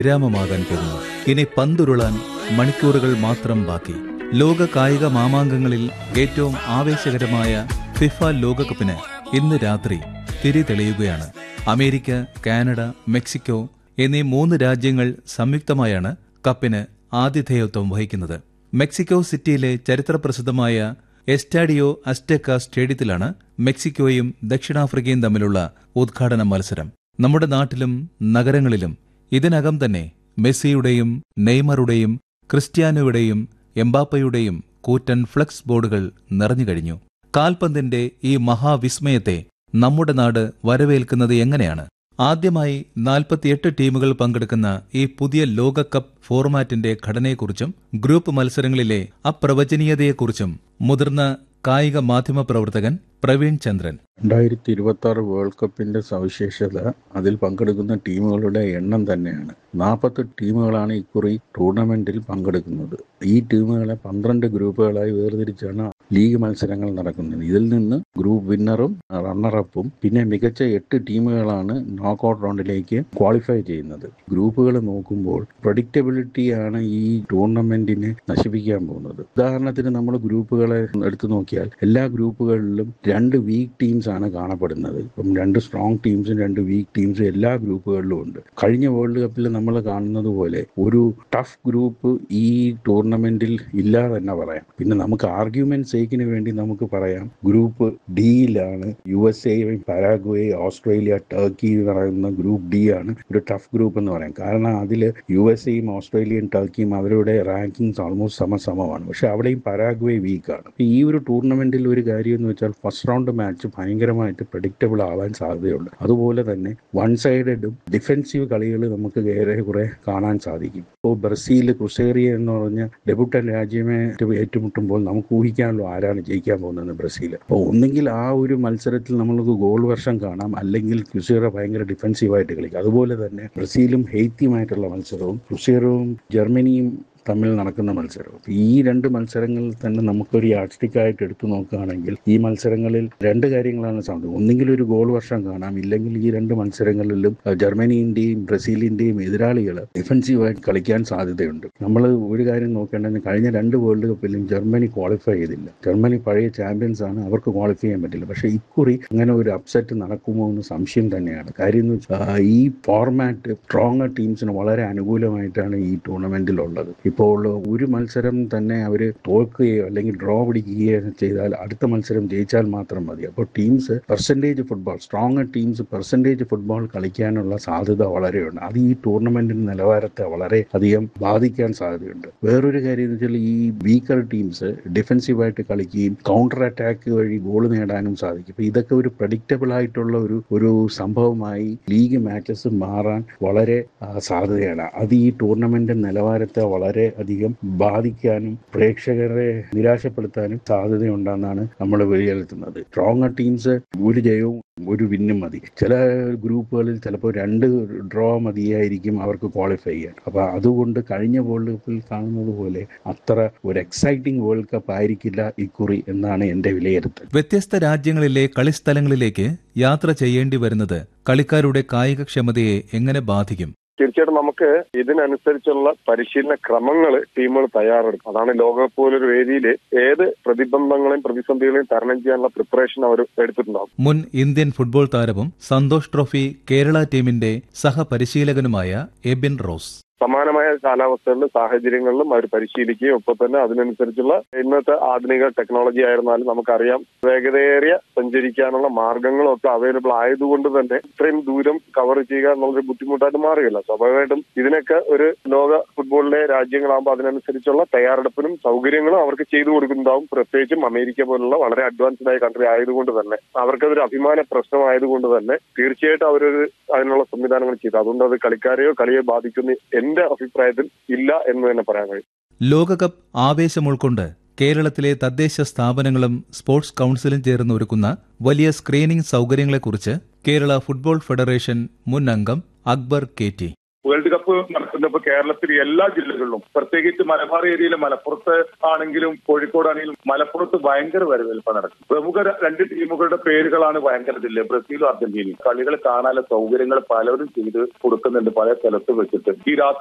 വിരാമമാകാൻ പോകുന്നു ഇനി പന്തുരുളാൻ മണിക്കൂറുകൾ മാത്രം ബാക്കി ലോക കായിക മാമാങ്കങ്ങളിൽ ഏറ്റവും ആവേശകരമായ ഫിഫ ലോകകപ്പിന് ഇന്ന് രാത്രി തിരി തെളിയുകയാണ് അമേരിക്ക കാനഡ മെക്സിക്കോ എന്നീ മൂന്ന് രാജ്യങ്ങൾ സംയുക്തമായാണ് കപ്പിന് ആതിഥേയത്വം വഹിക്കുന്നത് മെക്സിക്കോ സിറ്റിയിലെ ചരിത്രപ്രസിദ്ധമായ എസ്റ്റാഡിയോ അസ്റ്റെക്ക സ്റ്റേഡിയത്തിലാണ് മെക്സിക്കോയും ദക്ഷിണാഫ്രിക്കയും തമ്മിലുള്ള ഉദ്ഘാടന മത്സരം നമ്മുടെ നാട്ടിലും നഗരങ്ങളിലും ഇതിനകം തന്നെ മെസ്സിയുടെയും നെയ്മറുടെയും ക്രിസ്ത്യാനോയുടെയും എംബാപ്പയുടെയും കൂറ്റൻ ഫ്ലക്സ് ബോർഡുകൾ നിറഞ്ഞു കഴിഞ്ഞു കാൽപന്തിന്റെ ഈ മഹാവിസ്മയത്തെ നമ്മുടെ നാട് വരവേൽക്കുന്നത് എങ്ങനെയാണ് ആദ്യമായി നാൽപ്പത്തിയെട്ട് ടീമുകൾ പങ്കെടുക്കുന്ന ഈ പുതിയ ലോകകപ്പ് ഫോർമാറ്റിന്റെ ഘടനയെക്കുറിച്ചും ഗ്രൂപ്പ് മത്സരങ്ങളിലെ അപ്രവചനീയതയെക്കുറിച്ചും മുതിർന്ന കായിക മാധ്യമ പ്രവർത്തകൻ പ്രവീൺ ചന്ദ്രൻ രണ്ടായിരത്തി ഇരുപത്തി ആറ് വേൾഡ് കപ്പിന്റെ സവിശേഷത അതിൽ പങ്കെടുക്കുന്ന ടീമുകളുടെ എണ്ണം തന്നെയാണ് നാൽപ്പത്തെട്ട് ടീമുകളാണ് ഇക്കുറി ടൂർണമെന്റിൽ പങ്കെടുക്കുന്നത് ഈ ടീമുകളെ പന്ത്രണ്ട് ഗ്രൂപ്പുകളായി വേർതിരിച്ചാണ് ലീഗ് മത്സരങ്ങൾ നടക്കുന്നത് ഇതിൽ നിന്ന് ഗ്രൂപ്പ് വിന്നറും റണ്ണറപ്പും പിന്നെ മികച്ച എട്ട് ടീമുകളാണ് നോക്കൌട്ട് റൗണ്ടിലേക്ക് ക്വാളിഫൈ ചെയ്യുന്നത് ഗ്രൂപ്പുകൾ നോക്കുമ്പോൾ പ്രഡിക്റ്റബിലിറ്റിയാണ് ഈ ടൂർണമെന്റിനെ നശിപ്പിക്കാൻ പോകുന്നത് ഉദാഹരണത്തിന് നമ്മൾ ഗ്രൂപ്പുകളെ എടുത്തു നോക്കിയാൽ എല്ലാ ഗ്രൂപ്പുകളിലും രണ്ട് വീക്ക് ടീംസ് ആണ് കാണപ്പെടുന്നത് ഇപ്പം രണ്ട് സ്ട്രോങ് ടീംസും രണ്ട് വീക്ക് ടീംസും എല്ലാ ഗ്രൂപ്പുകളിലും ഉണ്ട് കഴിഞ്ഞ വേൾഡ് കപ്പിൽ നമ്മൾ കാണുന്നത് പോലെ ഒരു ടഫ് ഗ്രൂപ്പ് ഈ ടൂർണമെന്റിൽ ഇല്ല തന്നെ പറയാം പിന്നെ നമുക്ക് ആർഗ്യുമെന്റ് സേക്കിന് വേണ്ടി നമുക്ക് പറയാം ഗ്രൂപ്പ് ഡിയിലാണ് U S A Paraguay Australia Turkey എന്ന് പറയുന്ന ഗ്രൂപ്പ് ഡി ആണ് ഒരു ടഫ് ഗ്രൂപ്പ് എന്ന് പറയാം കാരണം അതിൽ യു എസ് എയും ഓസ്ട്രേലിയയും ടർക്കിയും അവരുടെ റാങ്കിങ്സ് ഓൾമോസ്റ്റ് സമസമമാണ് പക്ഷെ അവിടെയും പരാഗ്വേ വീക്കാണ് ഈ ഒരു ടൂർണമെന്റിൽ ഒരു കാര്യം എന്ന് വെച്ചാൽ ഫസ്റ്റ് റൗണ്ട് മാച്ച് ഭയങ്കരമായിട്ട് പ്രഡിക്റ്റബിൾ ആവാൻ സാധ്യതയുണ്ട് അതുപോലെ തന്നെ വൺ സൈഡഡും ഡിഫെൻസീവ് കളികൾ നമുക്ക് ഏറെ കുറെ കാണാൻ സാധിക്കും ഇപ്പോൾ ബ്രസീൽ ക്രുസേറിയ എന്ന് പറഞ്ഞ ഡെബുട്ടൻ രാജ്യമേ ഏറ്റുമുട്ടുമ്പോൾ നമുക്ക് ഊഹിക്കാമല്ലോ ആരാണ് ജയിക്കാൻ പോകുന്നത് ബ്രസീൽ അപ്പോൾ ഒന്നെങ്കിൽ ആ ഒരു മത്സരത്തിൽ നമ്മൾക്ക് ഗോൾ വർഷം കാണാം അല്ലെങ്കിൽ ക്രുസേറ ഭയങ്കര ഡിഫെൻസീവായിട്ട് കളിക്കും അതുപോലെ തന്നെ ബ്രസീലും ഹെയ്ത്തിയുമായിട്ടുള്ള മത്സരവും ക്രുസേറവും ജർമ്മനിയും തമ്മിൽ നടക്കുന്ന മത്സരം ഈ രണ്ട് മത്സരങ്ങളിൽ തന്നെ നമുക്കൊരു യാഡ്സ്റ്റിക്കായിട്ട് എടുത്തു നോക്കുകയാണെങ്കിൽ ഈ മത്സരങ്ങളിൽ രണ്ട് കാര്യങ്ങളാണ് സാധ്യത ഒന്നെങ്കിൽ ഒരു ഗോൾ വർഷം കാണാം ഇല്ലെങ്കിൽ ഈ രണ്ട് മത്സരങ്ങളിലും ജർമ്മനിന്റെയും ബ്രസീലിന്റെയും എതിരാളികൾ ഡിഫൻസീവായിട്ട് കളിക്കാൻ സാധ്യതയുണ്ട് നമ്മൾ ഒരു കാര്യം നോക്കേണ്ടത് കഴിഞ്ഞ രണ്ട് വേൾഡ് കപ്പിലും ജർമ്മനി ക്വാളിഫൈ ചെയ്തില്ല ജർമ്മനി പഴയ ചാമ്പ്യൻസ് ആണ് അവർക്ക് ക്വാളിഫൈ ചെയ്യാൻ പറ്റില്ല പക്ഷേ ഇക്കുറി അങ്ങനെ ഒരു അപ്സെറ്റ് നടക്കുമോ എന്ന് സംശയം തന്നെയാണ് കാര്യം എന്ന് വെച്ചാൽ ഈ ഫോർമാറ്റ് സ്ട്രോങ് ടീംസിന് വളരെ അനുകൂലമായിട്ടാണ് ഈ ടൂർണമെന്റിലുള്ളത് ഇപ്പോൾ ഒരു മത്സരം തന്നെ അവർ തോൽക്കുകയോ അല്ലെങ്കിൽ ഡ്രോ പിടിക്കുകയോ ചെയ്താൽ അടുത്ത മത്സരം ജയിച്ചാൽ മാത്രം മതി അപ്പോൾ teams percentage football strong teams percentage football കളിക്കാനുള്ള സാധ്യത വളരെയുണ്ട് അത് ഈ ടൂർണമെന്റിന്റെ നിലവാരത്തെ വളരെ അധികം ബാധിക്കാൻ സാധ്യതയുണ്ട് വേറൊരു കാര്യം എന്ന് വെച്ചാൽ ഈ വീക്കർ ടീംസ് ഡിഫെൻസീവായിട്ട് കളിക്കുകയും കൗണ്ടർ അറ്റാക്ക് വഴി ഗോൾ നേടാനും സാധിക്കും അപ്പോൾ ഇതൊക്കെ ഒരു പ്രഡിക്റ്റബിൾ ആയിട്ടുള്ള ഒരു ഒരു സംഭവമായി ലീഗ് മാച്ചസ് മാറാൻ വളരെ സാധ്യതയാണ് അത് ഈ ടൂർണമെന്റ് നിലവാരത്തെ വളരെ അധികം ബാധിക്കാനും പ്രേക്ഷകരെ നിരാശപ്പെടുത്താനും സാധ്യതയുണ്ടെന്നാണ് നമ്മൾ വിലയിരുത്തുന്നത് സ്ട്രോങ് ടീംസ് ഒരു ജയവും ഒരു വിന്നും മതി ചില ഗ്രൂപ്പുകളിൽ ചിലപ്പോൾ രണ്ട് ഡ്രോ മതിയായിരിക്കും അവർക്ക് ക്വാളിഫൈ ചെയ്യാൻ അപ്പോൾ അതുകൊണ്ട് കഴിഞ്ഞ വേൾഡ് കപ്പിൽ കാണുന്നത് പോലെ അത്ര ഒരു എക്സൈറ്റിംഗ് വേൾഡ് കപ്പ് ആയിരിക്കില്ല ഇക്കുറി എന്നാണ് എൻ്റെ വിലയിരുത്തൽ വ്യത്യസ്ത രാജ്യങ്ങളിലെ കളിസ്ഥലങ്ങളിലേക്ക് യാത്ര ചെയ്യേണ്ടി വരുന്നത് കളിക്കാരുടെ കായികക്ഷമതയെ എങ്ങനെ ബാധിക്കും തീർച്ചയായിട്ടും നമുക്ക് ഇതിനനുസരിച്ചുള്ള പരിശീലന ക്രമങ്ങൾ ടീമുകൾ തയ്യാറെടുക്കും അതാണ് ലോകകപ്പ് പോലൊരു വേദിയിൽ ഏത് പ്രതിബന്ധങ്ങളെയും പ്രതിസന്ധികളെയും തരണം ചെയ്യാനുള്ള പ്രിപ്പറേഷൻ അവർ എടുത്തിട്ടുണ്ടാകും മുൻ ഇന്ത്യൻ ഫുട്ബോൾ താരവും സന്തോഷ് ട്രോഫി കേരള ടീമിന്റെ സഹപരിശീലകനുമായ എബിൻ റോസ് സമാനമായ കാലാവസ്ഥകളിലും സാഹചര്യങ്ങളിലും അവർ പരിശീലിക്കുകയും ഒപ്പം തന്നെ അതിനനുസരിച്ചുള്ള ഇന്നത്തെ ആധുനിക ടെക്നോളജി ആയിരുന്നാലും നമുക്കറിയാം വേഗതയേറിയ സഞ്ചരിക്കാനുള്ള മാർഗങ്ങളും ഒക്കെ അവൈലബിൾ ആയതുകൊണ്ട് തന്നെ ഇത്രയും ദൂരം കവർ ചെയ്യുക എന്നുള്ളൊരു ബുദ്ധിമുട്ടായിട്ട് മാറുകയില്ല സ്വാഭാവികമായിട്ടും ഇതിനൊക്കെ ഒരു ലോക ഫുട്ബോളിലെ രാജ്യങ്ങളാകുമ്പോൾ അതിനനുസരിച്ചുള്ള തയ്യാറെടുപ്പിനും സൗകര്യങ്ങളും അവർക്ക് ചെയ്തു കൊടുക്കുന്നുണ്ടാവും പ്രത്യേകിച്ചും അമേരിക്ക പോലുള്ള വളരെ അഡ്വാൻസ്ഡ് ആയ കൺട്രി ആയതുകൊണ്ട് തന്നെ അവർക്കതൊരു അഭിമാന പ്രശ്നമായതുകൊണ്ട് തന്നെ തീർച്ചയായിട്ടും അവരൊരു അതിനുള്ള സംവിധാനങ്ങൾ ചെയ്തു അതുകൊണ്ട് അത് കളിക്കാരെയോ കളിയെ ബാധിക്കുന്ന എന്റെ അഭിപ്രായത്തിൽ ഇല്ല എന്ന് തന്നെ പറയാൻ കഴിയും ലോകകപ്പ് ആവേശം ഉൾക്കൊണ്ട് കേരളത്തിലെ തദ്ദേശ സ്ഥാപനങ്ങളും സ്പോർട്സ് കൌൺസിലും ചേർന്ന് ഒരുക്കുന്ന വലിയ സ്ക്രീനിംഗ് സൗകര്യങ്ങളെക്കുറിച്ച് കേരള ഫുട്ബോൾ ഫെഡറേഷൻ മുൻ അംഗം Akbar K T world cup നടക്കുന്നപ്പോ കേരളത്തിൽ എല്ലാ ജില്ലകളിലും പ്രത്യേകിച്ച് മലബാർ ഏരിയയിലെ മലപ്പുറത്ത് ആണെങ്കിലും കോഴിക്കോടാണെങ്കിലും മലപ്പുറത്ത് ഭയങ്കര വരവേൽപ്പാണ് നടക്കുന്നത് പ്രമുഖ ര- രണ്ട് ടീമുകളുടെ പേരുകളാണ് ഭയങ്കര ജില്ല ബ്രസീലും അർജന്റീനയും കളികൾ കാണാനുള്ള സൗകര്യങ്ങൾ പലരും ചെയ്ത് കൊടുക്കുന്നുണ്ട് പല സ്ഥലത്ത് വെച്ചിട്ട് ഈ രാത്രി